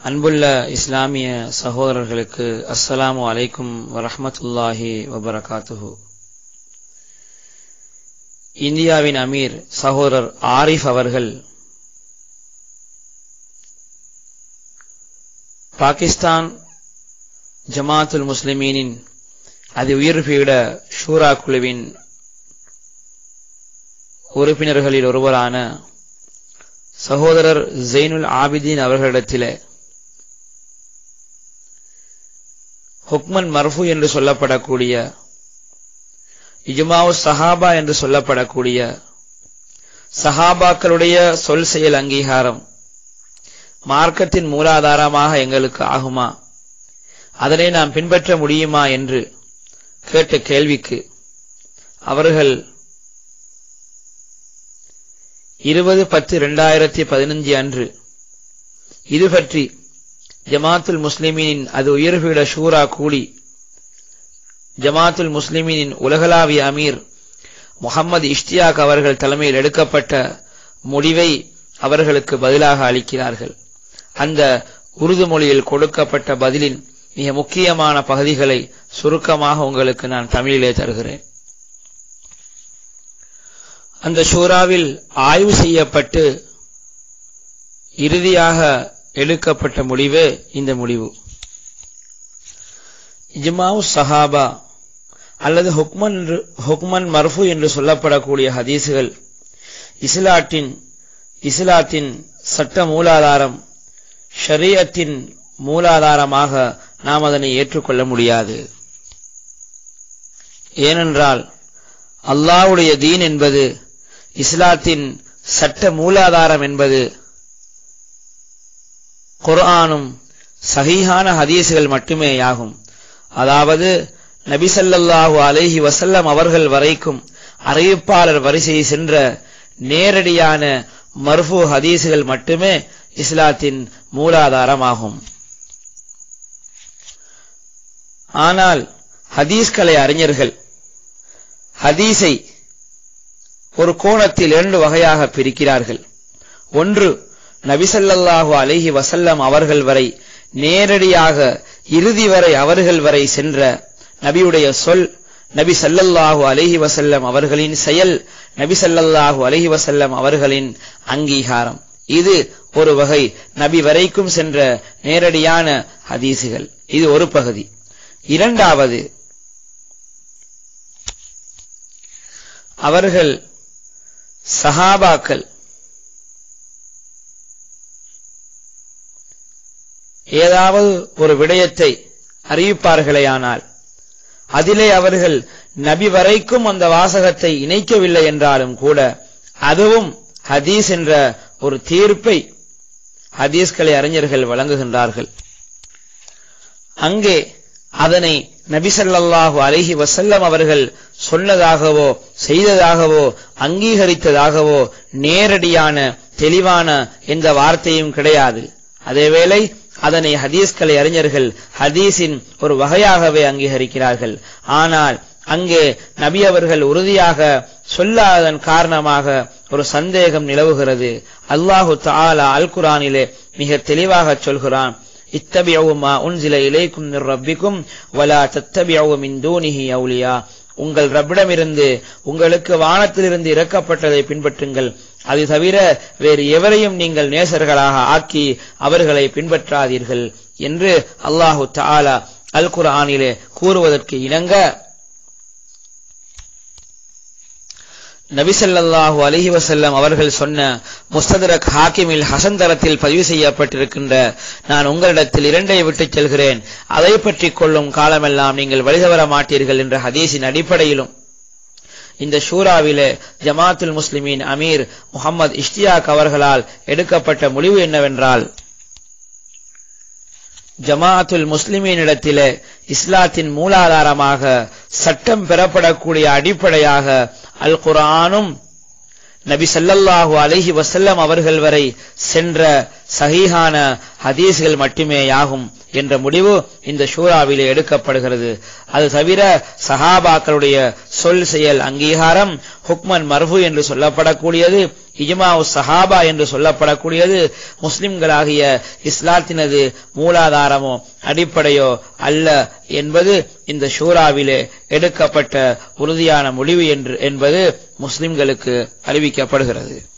அன்புள்ள இஸ்லாமிய சகோதரர்களுக்கு அஸ்ஸலாமு அலைக்கும் வரஹ்மத்துல்லாஹி வபரகாத்துஹு இந்தியாவின் அமீர் சகோதரர் ஆரிஃப் அவர்கள் பாகிஸ்தான் ஜமாத்துல் முஸ்லிமீனின் அதி உயர்பீட ஷூரா குழுவின் உறுப்பினர்களில் ஒருவரான சகோதரர் ஜெயினுல் ஆபிதீன் அவர்களிடத்திலே ஹுக்மன் மர்ஃபு என்று சொல்லப்படக்கூடிய இஜுமாவு சஹாபா என்று சொல்லப்படக்கூடிய சஹாபாக்களுடைய சொல் செயல் அங்கீகாரம் மார்க்கத்தின் மூலாதாரமாக எங்களுக்கு ஆகுமா அதனை நாம் பின்பற்ற முடியுமா என்று கேட்ட கேள்விக்கு அவர்கள் இருபது பத்து இரண்டாயிரத்தி பதினஞ்சு அன்று இது பற்றி ஜமாத்துல் முஸ்லிமீனின் அது உயர்பீட ஷூரா கூடி ஜமாத்துல் முஸ்லிமீனின் உலகளாவிய அமீர் முகமது இஷ்டியாக் அவர்கள் தலைமையில் எடுக்கப்பட்ட முடிவை அவர்களுக்கு பதிலாக அளிக்கிறார்கள் அந்த உருது மொழியில் கொடுக்கப்பட்ட பதிலின் மிக முக்கியமான பகுதிகளை சுருக்கமாக உங்களுக்கு நான் தமிழிலே தருகிறேன் அந்த ஷூராவில் ஆய்வு செய்யப்பட்டு இறுதியாக எடுக்கப்பட்ட முடிவே இந்த முடிவு இஜ்மாவு சஹாபா அல்லது ஹுக்மன் ஹுக்மன் மர்ஃபு என்று சொல்லப்படக்கூடிய ஹதீசுகள் இஸ்லாத்தின் இஸ்லாத்தின் சட்ட மூலாதாரம் ஷரியத்தின் மூலாதாரமாக நாம் அதனை ஏற்றுக்கொள்ள முடியாது ஏனென்றால் அல்லாவுடைய தீன் என்பது இஸ்லாத்தின் சட்ட மூலாதாரம் என்பது குர்ஆனும் சஹீஹான ஹதீசுகள் மட்டுமேயாகும் அதாவது நபிசல்லாஹு அலைஹி வசல்லம் அவர்கள் வரைக்கும் அறிவிப்பாளர் வரிசை சென்ற நேரடியான மர்ஃபு ஹதீசுகள் மட்டுமே இஸ்லாத்தின் மூலாதாரமாகும் ஆனால் ஹதீஸ்கலை அறிஞர்கள் ஹதீஸை ஒரு கோணத்தில் இரண்டு வகையாக பிரிக்கிறார்கள் ஒன்று நபிசல்லாஹு அலைஹி வசல்லம் அவர்கள் வரை நேரடியாக இறுதி வரை அவர்கள் வரை சென்ற நபியுடைய சொல் நபி சல்லல்லாஹு அலைஹி வசல்லம் அவர்களின் செயல் நபி சல்லல்லாஹு அலைஹி வசல்லம் அவர்களின் அங்கீகாரம் இது ஒரு வகை நபி வரைக்கும் சென்ற நேரடியான ஹதீசுகள் இது ஒரு பகுதி இரண்டாவது அவர்கள் சஹாபாக்கள் ஏதாவது ஒரு விடயத்தை அறிவிப்பார்களேயானால் அதிலே அவர்கள் நபி வரைக்கும் அந்த வாசகத்தை இணைக்கவில்லை என்றாலும் கூட அதுவும் ஹதீஸ் என்ற ஒரு தீர்ப்பை ஹதீஸ்களை அறிஞர்கள் வழங்குகின்றார்கள் அங்கே அதனை நபிசல்லாஹு அலஹி வசல்லம் அவர்கள் சொன்னதாகவோ செய்ததாகவோ அங்கீகரித்ததாகவோ நேரடியான தெளிவான எந்த வார்த்தையும் கிடையாது அதேவேளை அதனை ஹதீஸ்களை அறிஞர்கள் ஹதீஸின் ஒரு வகையாகவே அங்கீகரிக்கிறார்கள் ஆனால் அங்கே நபி அவர்கள் உறுதியாக சொல்லாததன் காரணமாக ஒரு சந்தேகம் நிலவுகிறது அல்லாஹு தாலா அல் குரானிலே மிக தெளிவாக சொல்கிறான் இத்தபியவு மா உன்சில இலைக்கும் ரப்பிக்கும் வலா தத்தபியவு மின் தூனிஹி அவுலியா உங்கள் ரப்பிடமிருந்து உங்களுக்கு வானத்திலிருந்து இறக்கப்பட்டதை பின்பற்றுங்கள் அது தவிர வேறு எவரையும் நீங்கள் நேசர்களாக ஆக்கி அவர்களை பின்பற்றாதீர்கள் என்று அல்லாஹு தாலா அல் குரானிலே கூறுவதற்கு இணங்க நபிசல்லாஹு அலஹி வசல்லம் அவர்கள் சொன்ன முஸ்தரக் ஹாக்கிமில் ஹசன் தரத்தில் பதிவு செய்யப்பட்டிருக்கின்ற நான் உங்களிடத்தில் இரண்டை விட்டுச் செல்கிறேன் அதை பற்றி கொள்ளும் காலமெல்லாம் நீங்கள் வழிதவர மாட்டீர்கள் என்ற ஹதீஸின் அடிப்படையிலும் இந்த ஷூராவிலே ஜமாத்துல் முஸ்லிமின் அமீர் முகமது இஷ்டியாக் அவர்களால் எடுக்கப்பட்ட முடிவு என்னவென்றால் ஜமாத்துல் முஸ்லிமீனிடத்திலே இஸ்லாத்தின் மூலாதாரமாக சட்டம் பெறப்படக்கூடிய அடிப்படையாக அல் குரானும் நபி சல்லல்லாஹு அலஹி வசல்லம் அவர்கள் வரை சென்ற சஹீஹான ஹதீஸ்கள் மட்டுமேயாகும் என்ற முடிவு இந்த ஷூராவிலே எடுக்கப்படுகிறது அது தவிர சஹாபாக்களுடைய சொல் செயல் அங்கீகாரம் ஹுக்மன் மர்ஃபு என்று சொல்லப்படக்கூடியது இஜ்மாவு சஹாபா என்று சொல்லப்படக்கூடியது முஸ்லிம்களாகிய இஸ்லாத்தினது மூலாதாரமோ அடிப்படையோ அல்ல என்பது இந்த ஷூராவிலே எடுக்கப்பட்ட உறுதியான முடிவு என்று என்பது முஸ்லிம்களுக்கு அறிவிக்கப்படுகிறது